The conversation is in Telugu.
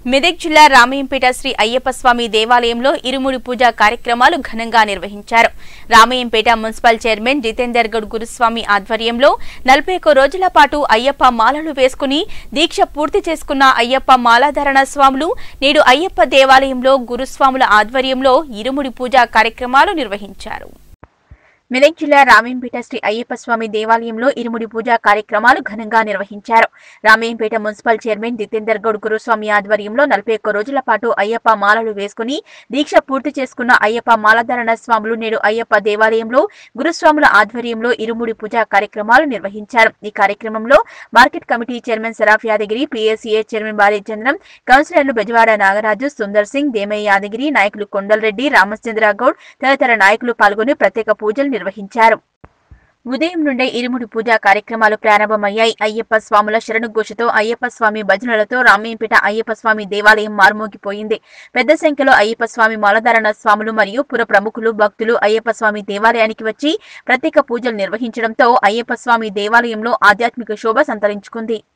మెదక్ జిల్లా రామయ్యంపేట శ్రీ అయ్యప్ప స్వామి దేవాలయంలో ఇరుముడి పూజా కార్యక్రమాలు ఘనంగా నిర్వహించారు రామయ్యంపేట మున్సిపల్ చైర్మన్ జితేందర్ గౌడ్ గురుస్వామి ఆధ్వర్యంలో నలభై ఒక్క రోజుల పాటు అయ్యప్ప మాలలు వేసుకుని దీక్ష పూర్తి చేసుకున్న అయ్యప్ప మాలాధారణ స్వాములు నేడు అయ్యప్ప దేవాలయంలో గురుస్వాముల ఆధ్వర్యంలో ఇరుముడి పూజా కార్యక్రమాలు నిర్వహించారు మెదక్ జిల్లా రామేంపేట శ్రీ అయ్యప్ప స్వామి దేవాలయంలో ఇరుముడి పూజా కార్యక్రమాలు ఘనంగా నిర్వహించారు రామేంపేట మున్సిపల్ చైర్మన్ జితేందర్ గౌడ్ గురుస్వామి ఆధ్వర్యంలో నలభై ఒక్క రోజుల పాటు అయ్యప్ప మాలలు వేసుకుని దీక్ష పూర్తి చేసుకున్న అయ్యప్ప మాలధారణ స్వాములు నేడు అయ్యప్ప దేవాలయంలో గురుస్వాముల ఆధ్వర్యంలో ఇరుముడి పూజా కార్యక్రమాలు నిర్వహించారు ఈ కార్యక్రమంలో market committee chairman Saraf Yadagiri PSCA chairman Balachandram కౌన్సిలర్లు బెజవాడ నాగరాజు సుందర్ సింగ్ దేమయ్య యాదగిరి నాయకులు కొండలరెడ్డి రామచంద్ర గౌడ్ తదితర నాయకులు పాల్గొని ప్రత్యేక పూజలు నిర్వహించారు ఉదయం నుండే ఇరుముడి పూజా కార్యక్రమాలు ప్రారంభమయ్యాయి అయ్యప్ప స్వాముల శరణుఘోషతో అయ్యప్ప స్వామి భజనలతో రామయ్యంపేట అయ్యప్ప స్వామి దేవాలయం మార్మోగిపోయింది పెద్ద సంఖ్యలో అయ్యప్ప స్వామి మాలధారణ స్వాములు మరియు పుర ప్రముఖులు భక్తులు అయ్యప్ప స్వామి దేవాలయానికి వచ్చి ప్రత్యేక పూజలు నిర్వహించడంతో అయ్యప్ప స్వామి దేవాలయంలో ఆధ్యాత్మిక శోభ సంతరించుకుంది